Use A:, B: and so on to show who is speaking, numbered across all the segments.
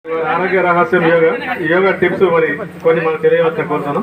A: ఆరోగ్య రహస్యం యోగా యోగా టిప్స్ మరి కొన్ని మనకు తెలియవచ్చా కోరుతాను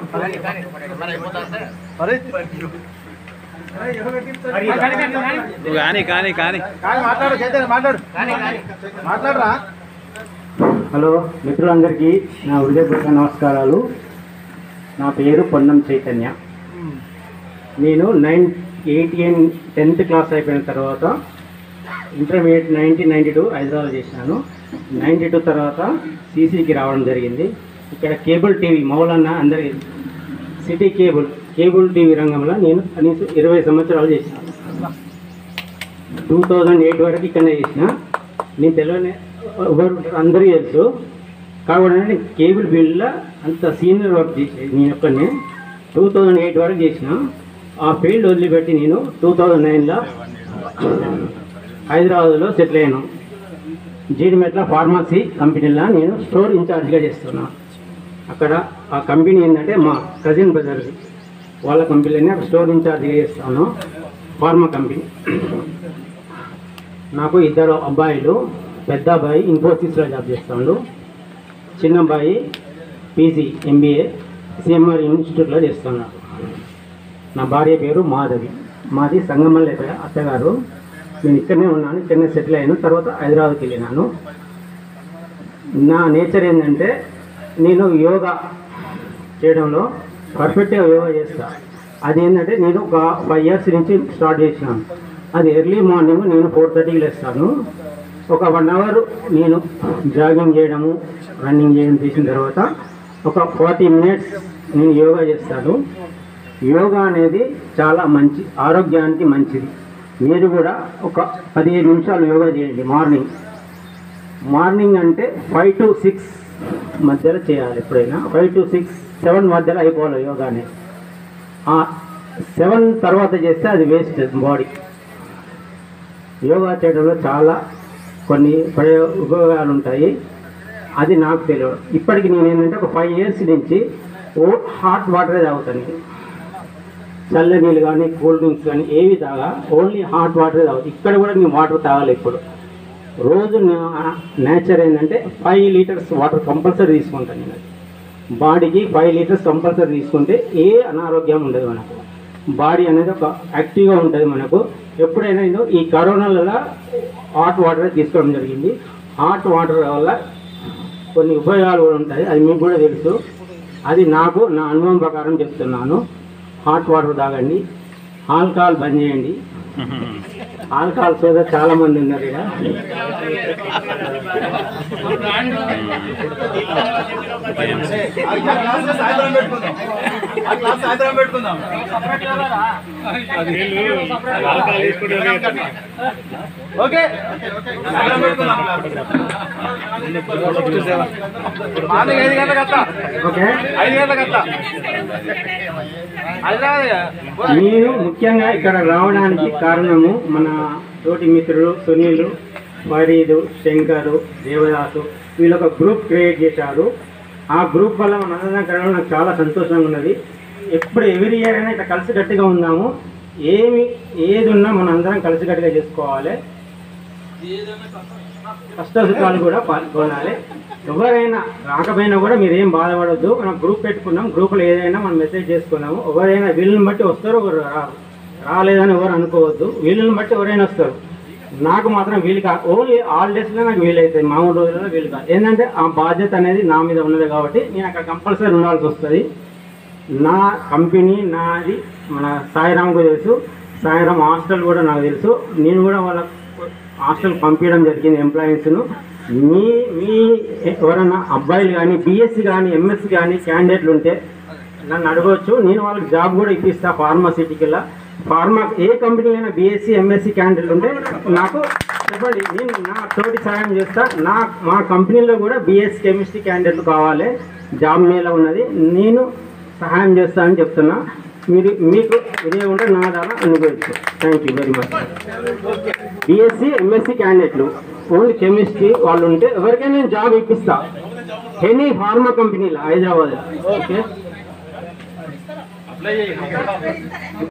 B: నువ్వు కానీ కానీ కానీ
C: మాట్లాడు చైతన్య మాట్లాడు మాట్లాడరా
D: హలో మిత్రులందరికీ నా హృదయపూర్వక నమస్కారాలు నా పేరు పొన్నం చైతన్య నేను నైన్ ఎయిటీన్ టెన్త్ క్లాస్ అయిపోయిన తర్వాత intermediate nineteen ninety two Hyderabad చేసినాను నైంటీ టూ తర్వాత సీసీకి రావడం జరిగింది ఇక్కడ కేబుల్ టీవీ మౌలన్న అందరి సిటీ కేబుల్ కేబుల్ టీవీ రంగంలో నేను కనీసం ఇరవై సంవత్సరాలు చేసినాను టూ థౌజండ్ ఎయిట్ వరకు ఇక్కడనే చేసిన నేను తెలియని ఎవరు ఉంటారు అందరికీ తెలుసు కాబట్టి నేను కేబుల్ ఫీల్డ్లో అంత సీనియర్ వర్క్ చేసేది నేను ఒక్కనే టూ థౌజండ్ ఎయిట్ వరకు చేసిన ఆ ఫీల్డ్ వదిలిపెట్టి నేను టూ థౌజండ్ నైన్లో హైదరాబాద్లో సెటిల్ అయ్యాను జీడిమెట్ల ఫార్మసీ కంపెనీలో నేను స్టోర్ ఇన్ఛార్జ్గా చేస్తున్నా అక్కడ ఆ కంపెనీ ఏంటంటే మా కజిన్ బ్రదర్ది వాళ్ళ కంపెనీలోనే స్టోర్ ఇన్ఛార్జ్గా చేస్తాను ఫార్మా కంపెనీ నాకు ఇద్దరు అబ్బాయిలు పెద్ద అబ్బాయి ఇన్ఫోసిస్లో జాబ్ చేస్తాడు చిన్న అబ్బాయి పీజీ ఎంబీఏ సిఎంఆర్ ఇన్స్టిట్యూట్లో చేస్తున్నాడు నా భార్య పేరు మాధవి మాది సంగమల్లె అత్తగారు నేను ఇక్కడనే ఉన్నాను ఇక్కడనే సెటిల్ అయ్యాను తర్వాత హైదరాబాద్కి వెళ్ళినాను నా నేచర్ ఏంటంటే నేను యోగా చేయడంలో పర్ఫెక్ట్గా యోగా చేస్తా అది ఏంటంటే నేను ఒక ఫైవ్ ఇయర్స్ నుంచి స్టార్ట్ చేసినాను అది ఎర్లీ మార్నింగ్ నేను ఫోర్ థర్టీకి లేస్తాను ఒక వన్ అవర్ నేను జాగింగ్ చేయడము రన్నింగ్ చేయడం చేసిన తర్వాత ఒక ఫార్టీ మినిట్స్ నేను యోగా చేస్తాను యోగా అనేది చాలా మంచి ఆరోగ్యానికి మంచిది మీరు కూడా ఒక పదిహేను నిమిషాలు యోగా చేయండి మార్నింగ్ మార్నింగ్ అంటే ఫైవ్ టు సిక్స్ మధ్యలో చేయాలి ఎప్పుడైనా ఫైవ్ టు సిక్స్ సెవెన్ మధ్యలో అయిపోవాలి యోగానే సెవెన్ తర్వాత చేస్తే అది వేస్ట్ బాడీ యోగా చేయడంలో చాలా కొన్ని ప్రయో ఉపయోగాలు ఉంటాయి అది నాకు తెలియదు ఇప్పటికి నేను ఏంటంటే ఒక ఫైవ్ ఇయర్స్ నుంచి ఓ హాట్ వాటరే తాగుతాను చల్ల నీళ్ళు కానీ కూల్ డ్రింక్స్ కానీ ఏవి తాగా ఓన్లీ హాట్ వాటరే తాగుతాను ఇక్కడ కూడా నేను వాటర్ తాగాలి ఇప్పుడు రోజు నేచర్ ఏంటంటే ఫైవ్ లీటర్స్ వాటర్ కంపల్సరీ తీసుకుంటాను నేను బాడీకి ఫైవ్ లీటర్స్ కంపల్సరీ తీసుకుంటే ఏ అనారోగ్యం ఉండదు మనకు బాడీ అనేది ఒక యాక్టివ్గా ఉంటుంది మనకు ఎప్పుడైనా నేను ఈ కరోనాలలో హాట్ వాటర్ తీసుకోవడం జరిగింది హాట్ వాటర్ వల్ల కొన్ని ఉపయోగాలు కూడా ఉంటాయి అది మీకు కూడా తెలుసు అది నాకు నా అనుభవం ప్రకారం చెప్తున్నాను హాట్ వాటర్ తాగండి ఆల్కహాల్ బంద్ చేయండి ఆల్కహాల్ సోదా చాలా మంది ఉన్నారు ఇక్కడ
C: సాయంత్రం పెట్టుకుందాం ఆ క్లాస్ సాయంత్రం పెట్టుకుందాం ఓకే సాయంత్రం పెట్టుకుందాం మార్నింగ్ ఐదు గంటలకు వస్తా
D: ఓకే
C: ఐదు గంటలకు వస్తా హైదరాబాద్
D: నేను ముఖ్యంగా ఇక్కడ రావడానికి కారణము మన తోటి మిత్రులు సునీలు ఫరీదు శంకరు దేవదాసు వీళ్ళు ఒక గ్రూప్ క్రియేట్ చేశారు ఆ గ్రూప్ వల్ల మన అందరం కలవడం నాకు చాలా సంతోషంగా ఉన్నది ఎప్పుడు ఎవ్రీ ఇయర్ అయినా ఇట్లా కలిసికట్టుగా ఉందాము ఏమి ఏది ఉన్నా మన అందరం కలిసికట్టుగా చేసుకోవాలి కష్ట సుఖాలు కూడా పాల్గొనాలి ఎవరైనా రాకపోయినా కూడా మీరు ఏం బాధపడొద్దు మనం గ్రూప్ పెట్టుకున్నాం గ్రూప్లో ఏదైనా మనం మెసేజ్ చేసుకున్నాము ఎవరైనా వీళ్ళని బట్టి వస్తారు ఒకరు రారు రాలేదని ఎవరు అనుకోవద్దు వీళ్ళని బట్టి ఎవరైనా వస్తారు నాకు మాత్రం వీలు కాదు ఓన్లీ హాలిడేస్లో నాకు వీలవుతాయి మామూలు రోజుల్లో వీలు కాదు ఏంటంటే ఆ బాధ్యత అనేది నా మీద ఉన్నది కాబట్టి నేను అక్కడ కంపల్సరీ ఉండాల్సి వస్తుంది నా కంపెనీ నాది మన సాయిరామ్కు తెలుసు సాయిరామ్ హాస్టల్ కూడా నాకు తెలుసు నేను కూడా వాళ్ళ హాస్టల్ పంపించడం జరిగింది ఎంప్లాయీస్ను మీ మీ ఎవరైనా అబ్బాయిలు కానీ బీఎస్సీ కానీ ఎంఎస్సీ కానీ క్యాండిడేట్లు ఉంటే నన్ను అడగవచ్చు నేను వాళ్ళకి జాబ్ కూడా ఇప్పిస్తా ఫార్మాసిటికల్లా ఫార్మా ఏ కంపెనీ అయినా బీఎస్సీ ఎంఎస్సీ క్యాండిడేట్లు ఉంటే నాకు చెప్పండి నేను నా తోటి సాయం చేస్తా నా మా కంపెనీలో కూడా బీఎస్సీ కెమిస్ట్రీ క్యాండిడేట్లు కావాలి జాబ్ మీద ఉన్నది నేను సహాయం చేస్తా అని చెప్తున్నా మీరు మీకు ఇదే ఉంటే నా ద్వారా అనుకోవచ్చు thank you very much B Sc M Sc క్యాండిడేట్లు ఓన్లీ కెమిస్ట్రీ వాళ్ళు ఉంటే ఎవరికైనా నేను జాబ్ ఇప్పిస్తా ఎనీ ఫార్మా కంపెనీలో హైదరాబాద్ ఓకే